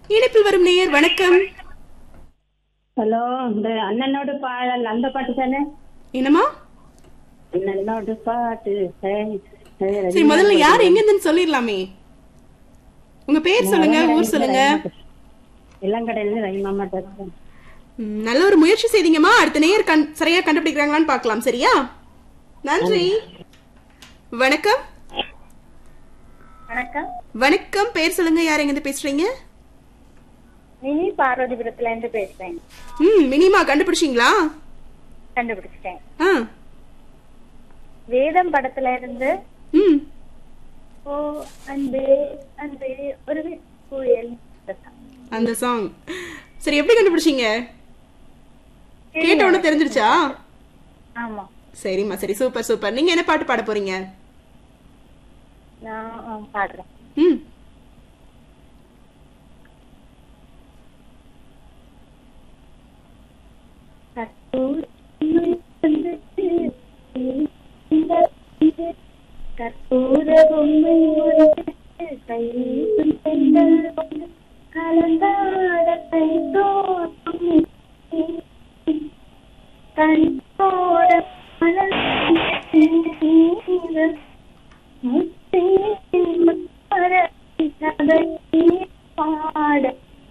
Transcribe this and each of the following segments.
இணைப்பில் வரும் நேயர் வணக்கம் ஹலோ இந்த அண்ணனோட பாடல் அந்த பாட்டு தானே என்னம்மா அண்ணனோட பாட்டு சரி, சரி, சரி முதல்ல யார் எங்க இருந்துன்னு சொல்லிடலாமே உங்க பேர் சொல்லுங்க ஊர் சொல்லுங்க இளங்கடையில ரயிமாமா பேசுறேன் ம், நல்ல ஒரு முயற்சி செய்தீங்கம்மா அடுத்த நேயர் கண் சரியா கண்டுபிடிக்கிறாங்களான்னு பார்க்கலாம் சரியா நன்றி வணக்கம் வணக்கம் வணக்கம் பேர் சொல்லுங்க யார் எங்க இருந்து பேசுறீங்க மினி பார்வதிபுரத்துல இருந்து பேசுறேன் ம் மினிமா கண்டுபிடிச்சிங்களா கண்டுபிடிச்சிட்டேன் ஆ வேதம் படத்துல இருந்து ம் ஓ அன்பே அன்பே ஒரு புயல் இந்த song. அந்த சாங் சரி எப்படி கண்டுபிடிச்சீங்க கேட்ட உடனே தெரிஞ்சிருச்சா ஆமா சரிம்மா சரி சூப்பர் சூப்பர் நீங்க என்ன பாட்டு பாட போறீங்க நான் ஆ, பாடுறேன் ம் கற்பூர பொம்மை ஒன்று கைவீசும் பெண்கள் ஒன்று கலந்தாட கை தோற்றும் கண்ணோட மலர் முத்தின் முத்தர கதை பாட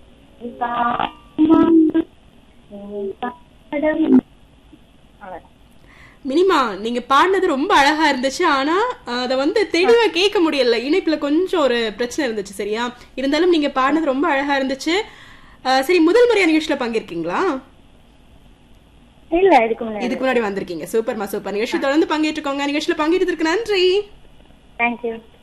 பாடம் அவ்வளவுதான் மினிமா நீங்க பாடினது ரொம்ப அழகா இருந்துச்சு ஆனா அத வந்து தெளிவா கேட்க முடியல இணைப்புல கொஞ்சம் ஒரு பிரச்சனை இருந்துச்சு சரியா இருந்தாலும் நீங்க பாடினது ரொம்ப அழகா இருந்துச்சு அஹ், சரி முதல் முறையா நிகழ்ச்சியில பங்கேற்கீங்களா இல்ல இதுக்கு முன்னாடி இதுக்கு முன்னாடி வந்திருக்கீங்க சூப்பர்மா சூப்பர் நிகழ்ச்சி தொடர்ந்து பங்கேற்றுக்கோங்க நிகழ்ச்சியில பங்கேற்றதுக்கு நன்றி தேங்க்யூ